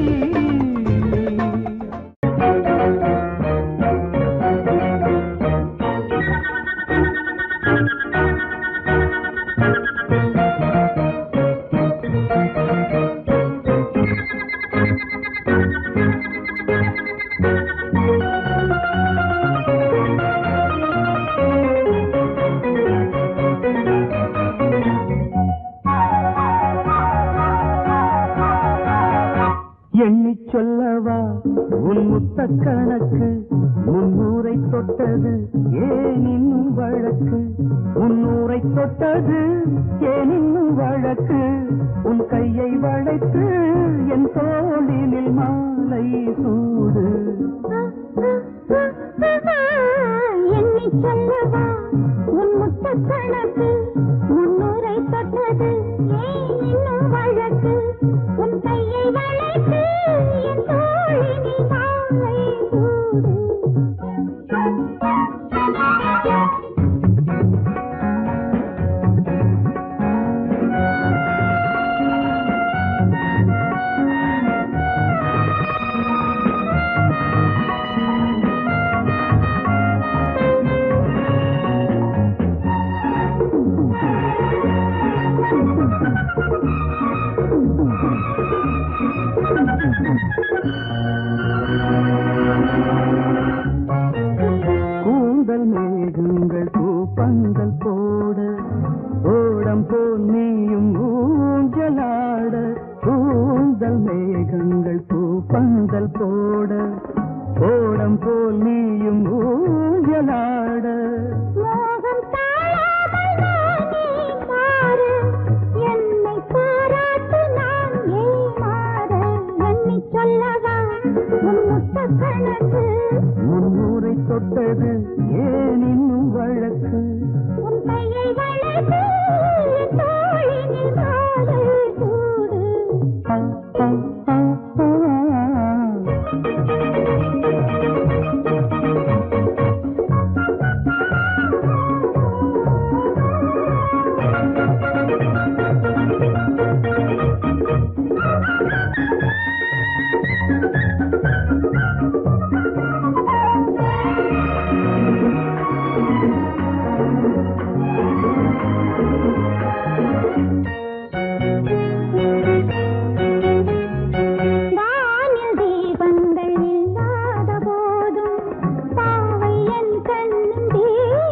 எண்ணிச் சொல்லவா உன் முத்த கணக்கு முன்னூரை தொட்டது ஏன் இன்னும் வழக்கு முன்னூரை தொட்டது ஏன் இன்னும் வழக்கு உன் கையை வளைத்து என் தோளினில் மாலை சூடு
எண்ணிச் சொல்லவா உன் முத்த கணக்கு முன்னூரை தொட்டது ஏன் இன்னும் வழக்கு உன் கையை வளைத்து என் தோழினில் மாலை சூடு
கூந்தல் மேகங்கள் பூப்பந்தல் போட ஓடம் போல் நீயும் ஊஞ்சலாட கூந்தல் மேகங்கள் பூப்பந்தல் போட ஓடம் போல் நீயும் ஊஞ்சலாட
மோகம் தாழாமல் நானே மாற என்னை பாராட்டு நான் ஏமாற எண்ணிச் சொல்லவா உன் முத்த கணக்கு
முன்னூரை தொட்டது ஏன் இன்னும் வழக்கு
உன் கையை வளைத்து என் தோழினில் மாலை சூடு
ஆ, ஆ, ஆ, ஆ.
வானில் தீபங்கள் இல்லாத போதும் பாவை என் கண்ணின் தீபமானது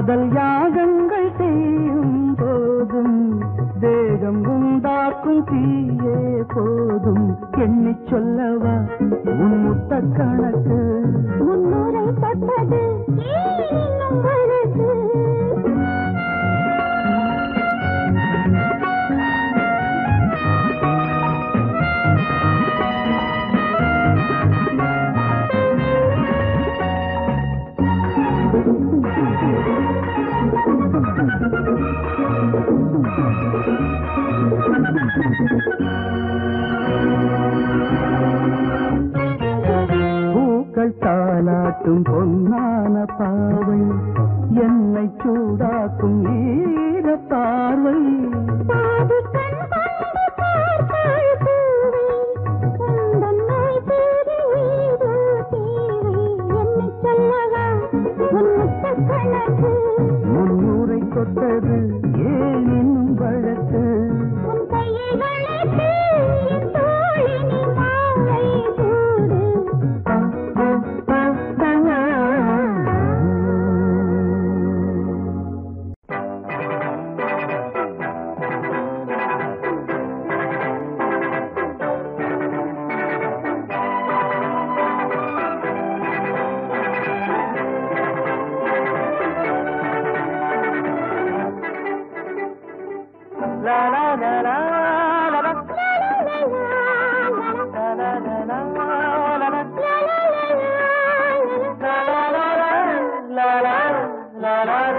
காதல் யாகங்கள் செய்யும் போதும் தேகம் உண்டாக்கும் தீயே போதும் எண்ணிச் சொல்லவா உன் முத்த கணக்கு
முன்னூரை தொட்டது இன்னும் வழக்கு
பூக்கள் தாளாட்டும் பொன்னான பாவை என்னை சூடாக்கும் ஈர பார்வை
பாதி கண் கொண்டு பார்த்தாள் பூவை உந்தன் நோய் தீரி ஏதோ தேவை என்னைச் சொல்லவா உன் முத்த கணக்கு
முன்னூரை தொட்டது ஏன் இன்னும் வழக்கு
உன் கையை வளைத்து என் தோழினி மாலை சூடு
லா லா லா லா லா லா. லா லா லா லா லா லா. லா லா லா லா லா லா லா லா லா.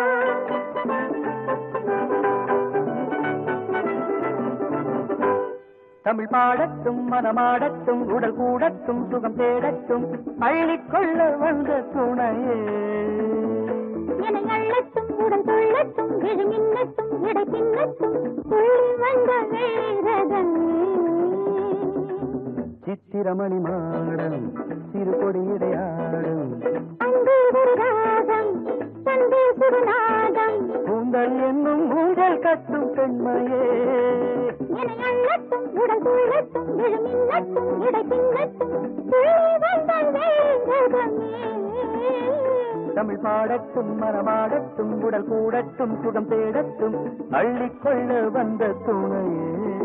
தமிழ் பாடட்டும் மனமாடட்டும் உடல் கூடட்டும் சுகம் தேடட்டும் அள்ளிக்கொள்ள வந்த துணையே
என்னை அள்ளட்டும் உடல் துள்ளட்டும் விழி மின்னட்டும் இடை பின்னட்டும் துள்ளி வந்த வீரதனே
சித்திரமணி மாடம் சிறு கொடியிடையாடும்
அன்பு ஒரு ராகம் தந்தை சுருநாதம்
கூந்தல் என்னும் ஊழல் கட்டும் பெண்மையே
என்னை அள்ளட்டும் உடல் துள்ளட்டும் விழி மின்னட்டும் இடை பின்னட்டும் துள்ளி வந்த வீரதனே
தமிழ் பாடட்டும் மரமாடட்டும் உடல் கூடட்டும் சுகம் தேடட்டும் அள்ளிக்கொள்ள வந்த துணையே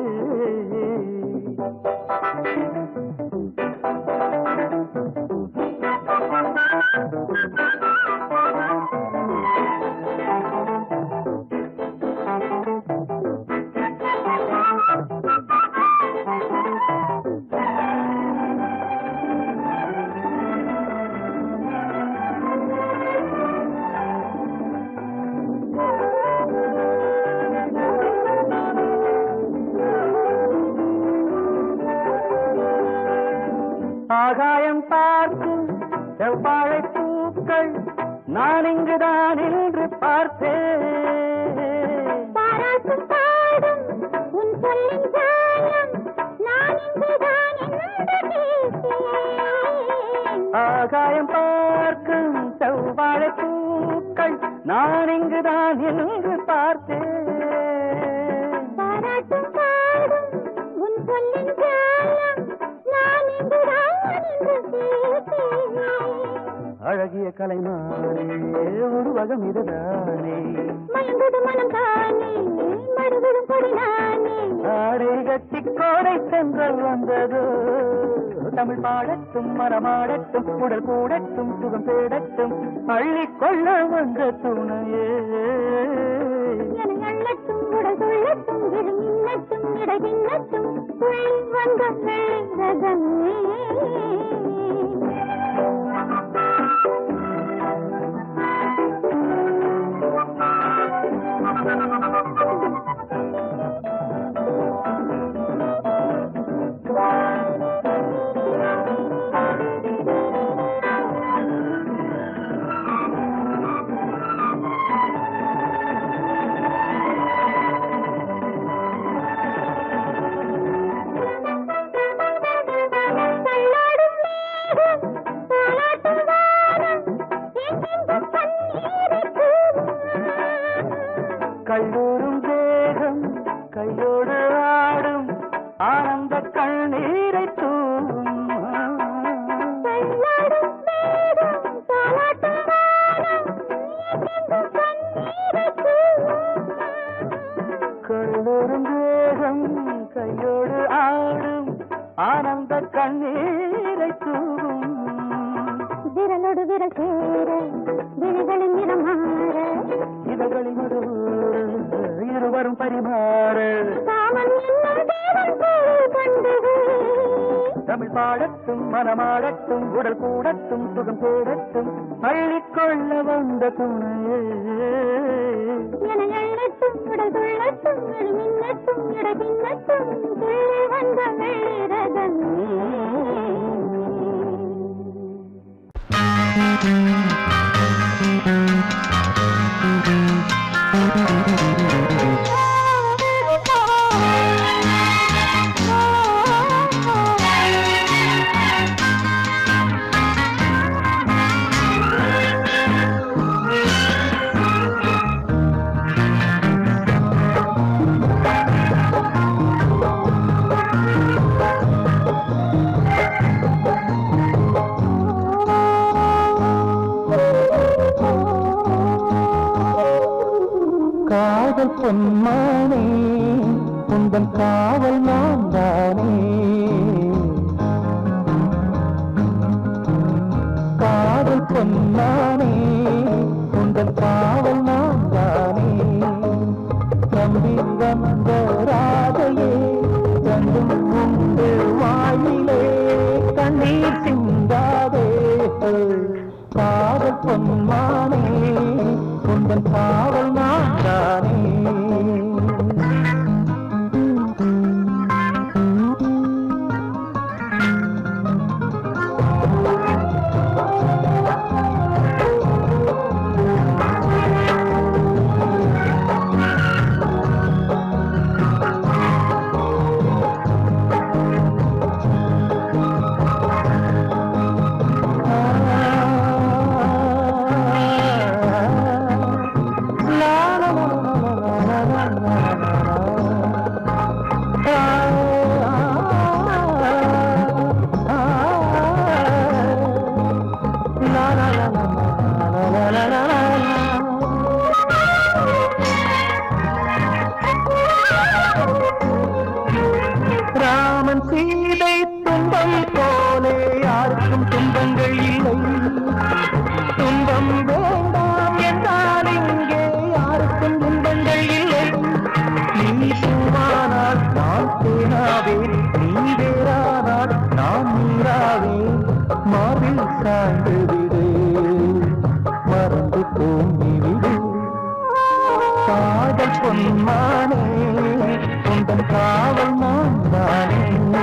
ஆகாயம் பார்க்கும் செவ்வாழை பூக்கள் நான் இங்குதான் என்று பார்த்தேன்
பாராட்டும் பாடும் உன் சொல்லின் சாயம் நான் இங்குதான் என்று கேட்டேன்
ஆகாயம் பார்க்கும் செவ்வாழை பூக்கள் நான் இங்குதான் என்று பார்த்தேன்
பாராட்டும் பாடும் உன் சொல்லின் சாயம் நான் இங்குதான் என்று கேட்டேன்
அழகிய கலைமானே உருவகம் இதுதானே
மயங்குது மனம் தானே மறுவிடும் கொடி நானே
ஆடை கட்டி கோடை சென்றல் வந்ததோ தமிழ் பாடட்டும் மரமாடட்டும் உடல் கூடட்டும் சுகம் தேடட்டும் அள்ளிக்கொள்ள வந்த துணையே
என்னை அள்ளட்டும் உடல் துள்ளட்டும் விழி மின்னட்டும் இடை பின்னட்டும் துள்ளி வந்த வேதமே தள்ளாடும்
கையோடு ஆடும் ஆனந்த கண்ணீரை தூவும்
விரலோடு விரல் சேர விழிகளின் நிறம் மாற
இதழ்களின் இருவரும் பரிமாற
காமன் என்னும் தேவன் போல் கண்டது
தமிழ் பாடட்டும் மனமாடட்டும் உடல் கூடட்டும் சுகம் தேடட்டும் அள்ளிக்கொள்ள வந்த துணையே
என எண்ணட்டும் உடல் துள்ளட்டும் விழி மின்னட்டும் இடை பின்னட்டும் துள்ளி வந்த வெள்ளிரதன்
காதல் பொன்மானே உந்தன் காவல் நான் தானே காதல் பொன்மானே உந்தன் காவல் நான் தானே நம்பி வந்த ராதையே கண்டும் உண்டு வாயிலே கண்ணீர் சிந்தாதே காதல் பொன்மானே உந்தன் காவல் நான் தானே ராமன் சீதை துன்பம் போலே யாருக்கும் துன்பங்கள் இல்லை துன்பம் வேண்டாம் என்றால் இங்கே யாருக்கும் துன்பங்கள் இல்லை நீ பூவானால் நான் தேனாவேன் நீ வேறானால் நான் நீராவேன் மார்பில் சாய்ந்து விடு மறந்து தூங்கி விடு காதல் பொன்மானே உந்தன் காவல் நான் தானே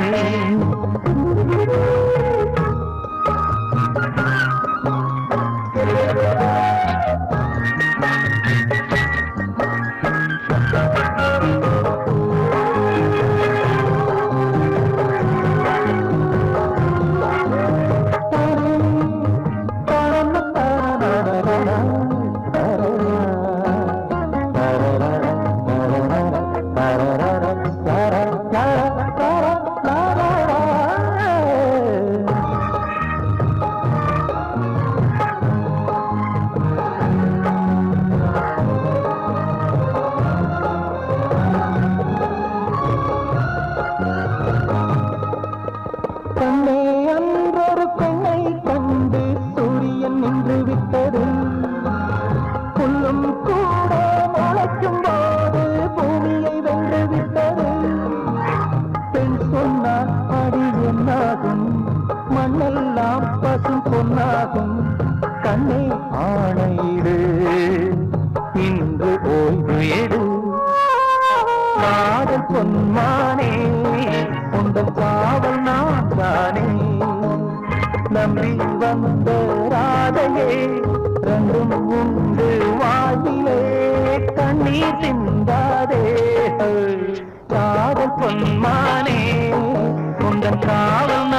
கண்ணே அன்றொரு பெண்ணை கண்டு சூரியன் நின்று விட்டது புல்லும் கூட முளைக்கும் போது பூமியை வென்று விட்டது பெண் சொன்னால் அடி என்னாகும் மண்ணெல்லாம் பசும் பொன்னாகும் கண்ணே ஆணையிடு இன்று ஓய்வு எடு காதல் பொன்மானே உந்தன் காவல் நான் தானே நம்பி வந்த ராதையே ரெண்டும் உண்டு வாயிலே கண்ணீர் சிந்தாதே காதல் பொன்மானே உந்தன் காவல்